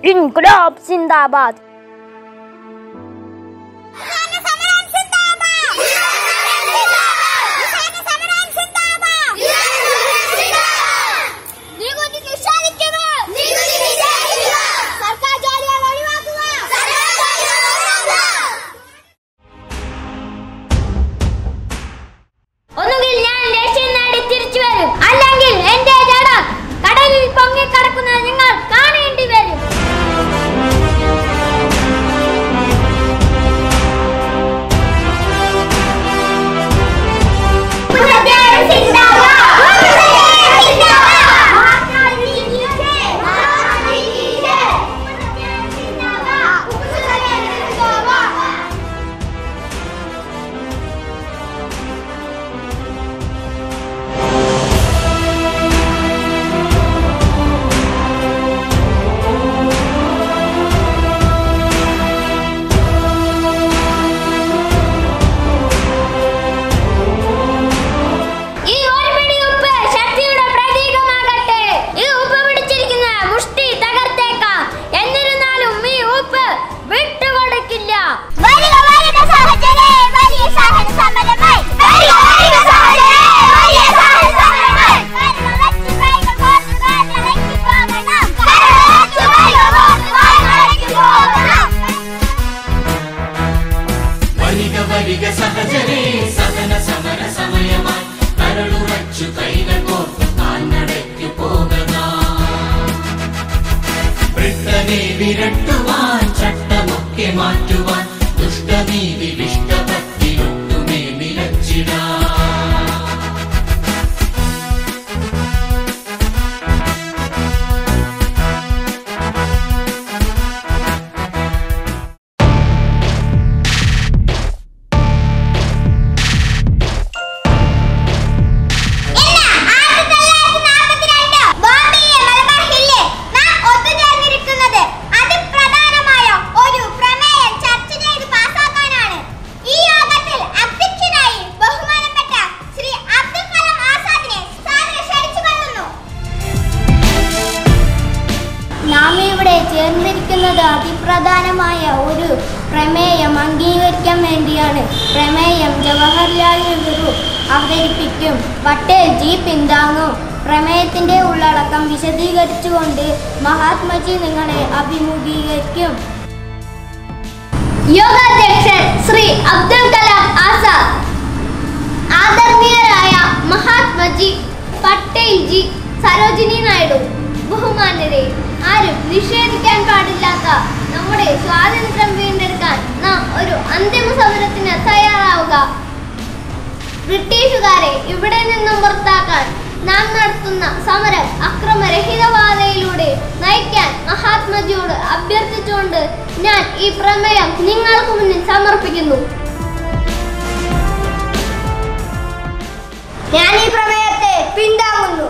ഇൻകുലാബ് സിന്ദാബാദ് സർക്കാർ ജോലിയെ ഒഴിവാക്കുക ഒന്നുകിൽ ഞാൻ ലക്ഷ്യം നേടി തിരിച്ചു വരും അല്ലെങ്കിൽ എന്റെ ജട കടലിൽ പൊങ്ങിക്കിടക്കുന്നത് നിങ്ങൾ കാണേണ്ടി വരും ഈ ഒരു പിടി ഉപ്പ് ശക്തിയുടെ പ്രതീകമാകട്ടെ ഈ ഉപ്പ് പിടിച്ചിരിക്കുന്ന മുഷ്ടി തകർത്തേക്കാം എന്നിരുന്നാലും ഈ ഉപ്പ് വിട്ടുകൊടുക്കില്ല വരിക വരിക സഹചരേ വലിയ സഹന സമരമായി വരിക വരിക സഹചരേ വലിയ സഹന സമരമായി കരമടച്ചു കൈകൾ കോർത്തു കാറ്റടക്കി പോകണം കരമടച്ചു കൈകൾ കോർത്തു കാറ്റടക്കി പോകണം വരിക വരിക സഹജരേ സഹന സമര സമയമായി കരളുറച്ചു കൈകൾ കോർത്തു കാൽനടയ്ക്കു പോകണം ബ്രിട്ടനെ വിരട്ടുവാൻ ചട്ടമൊക്കെ മാറ്റുവാൻ ദുഷ്ടനീതി വിഷ്ടഭക്തിയൊട്ടുമേ നിലച്ചിടാം അതിപ്രധാനമായ ഒരു പ്രമേയം ചർച്ച ചെയ്ത് പാസാക്കാനാണ് ഈ യോഗത്തിൽ അധ്യക്ഷനായി ബഹുമാനപ്പെട്ട ശ്രീ അബ്ദുൽ കലാം ആസാദിനെ സാദരം ക്ഷണിച്ചുകൊള്ളുന്നു നാം ഇവിടെ ചേർന്നിരിക്കുന്നത് അതിപ്രധാനമായ ഒരു പ്രമേയം അംഗീകരിക്കാൻ വേണ്ടിയാണ് പ്രമേയം ജവഹർലാൽ നെഹ്റു അവതരിപ്പിക്കും പട്ടേൽ ജി പിന്താങ്ങും പ്രമേയത്തിന്റെ ഉള്ളടക്കം വിശദീകരിച്ചുകൊണ്ട് മഹാത്മജി നിങ്ങളെ അഭിമുഖീകരിക്കും യോഗാധ്യക്ഷൻ ശ്രീ അബ്ദുൽ കലാം ആസാദ് ആദരണീയരായ മഹാത്മജി പട്ടേൽ ജി സരോജിനി നായിഡു ബഹുമാന്യരെ ആരും നിഷേധിക്കാൻ പാടില്ലാത്ത നമ്മുടെ സ്വാതന്ത്ര്യം വീണ്ടെടുക്കാൻ നാം ഒരു അന്തിമ സമരത്തിന് തയ്യാറാവുക ബ്രിട്ടീഷുകാരെ ഇവിടെ നിന്നും പുറത്താക്കാൻ നാം നടത്തുന്ന സമരം അക്രമരഹിതപാതയിലൂടെ നയിക്കാൻ മഹാത്മജിയോട് അഭ്യർത്ഥിച്ചുകൊണ്ട് ഞാൻ ഈ പ്രമേയം നിങ്ങൾക്ക് മുന്നിൽ സമർപ്പിക്കുന്നു ഞാൻ ഈ പ്രമേയത്തെ പിന്താങ്ങുന്നു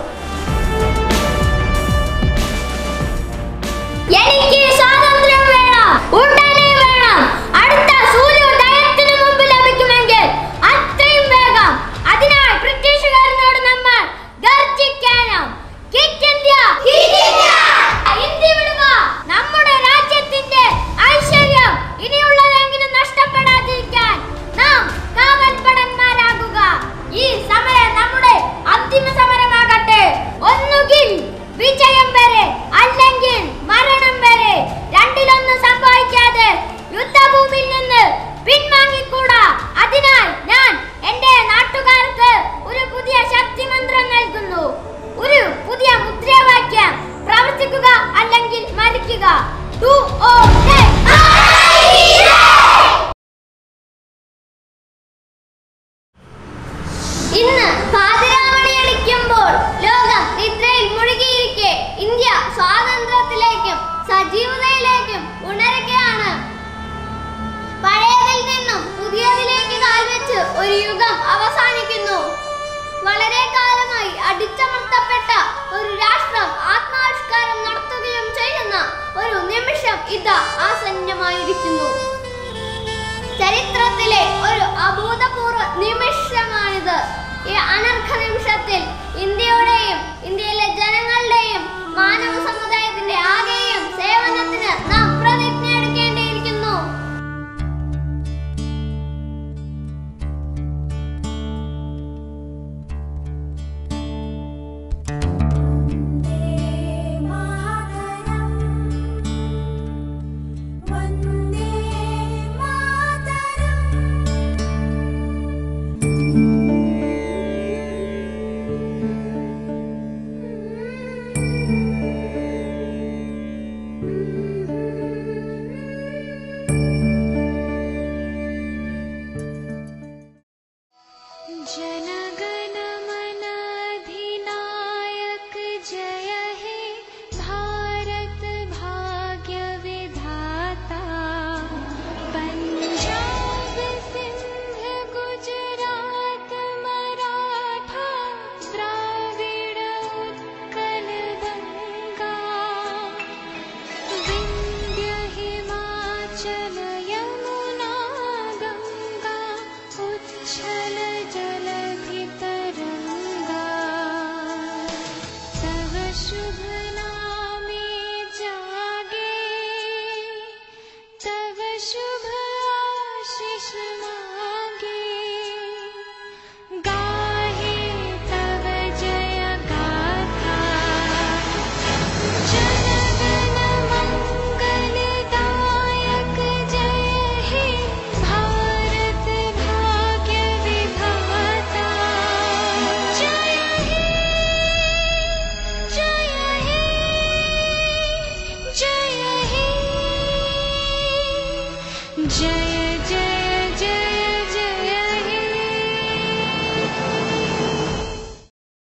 എനിക്ക് സ്വാതന്ത്ര്യം വേണം ഉടനെ വേണം അടുത്ത സൂര്യോദയത്തിന് മുമ്പ് ലഭിക്കുമെങ്കിൽ അത്രയും വേഗം അതിനാൽ ബ്രിട്ടീഷുകാരനോട് നമ്മൾ ഗർജിക്കണം ക്വിറ്റ് ഇന്ത്യ ഇന്ത്യ വിടുക നമ്മുടെ രാജ്യത്തിന്റെ ഐശ്വര്യം ഇനിയുള്ളതെങ്കിലും നഷ്ടപ്പെടാതിരിക്കാൻ നാം കാവൽപ്പടന്മാരാകുക ഈ സമരം നമ്മുടെ അന്തിമ സമരമാകട്ടെ ഒന്നുകിൽ വിജയം വരെ അല്ലെങ്കിൽ മരണം വരെ രണ്ടിലൊന്നും സംഭവിക്കാതെ യുദ്ധഭൂമിയിൽ നിന്ന് പിൻവാങ്ങിക്കൂടാ അതിനാൽ ഞാൻ എന്റെ നാട്ടുകാർക്ക് ഒരു പുതിയ ശക്തി മന്ത്രം നൽകുന്നു ഒരു പുതിയ മുദ്രാവാക്യം പ്രവർത്തിക്കുക അല്ലെങ്കിൽ മരിക്കുക ഡു ഓർ ഡൈ ഇന്ന് പാതിരാമണി അടിക്കുമ്പോൾ ലോകം നിദ്രയിൽ മുഴുകിയിരിക്കെ ഇന്ത്യ സ്വാതന്ത്ര്യത്തിലേക്കും സജീവതയിലേക്കും ഉണരുകയാണ് പഴയതിൽ നിന്നും പുതിയതിലേക്ക് കാൽവെച്ച് ഒരു യുഗം അവസാനിക്കുന്നു വളരെ കാലമായി അടിച്ചമർത്തപ്പെട്ട ഒരു രാഷ്ട്രം ആത്മാവിഷ്കാരം നടത്തുകയും ചെയ്യുന്ന ഒരു നിമിഷം ഇതാ ആസന്നമായിരിക്കുന്നു ചരിത്രത്തിലെ ഒരു അഭൂതപൂർവ നിമിഷമാണിത് ഈ അനർഘ നിമിഷത്തിൽ ഇന്ത്യയുടെയും ഇന്ത്യയിലെ ജനങ്ങളുടെയും മാനവ സമുദായത്തിന്റെ ആകെയും സേവനത്തിന് നാം പ്രതിജ്ഞ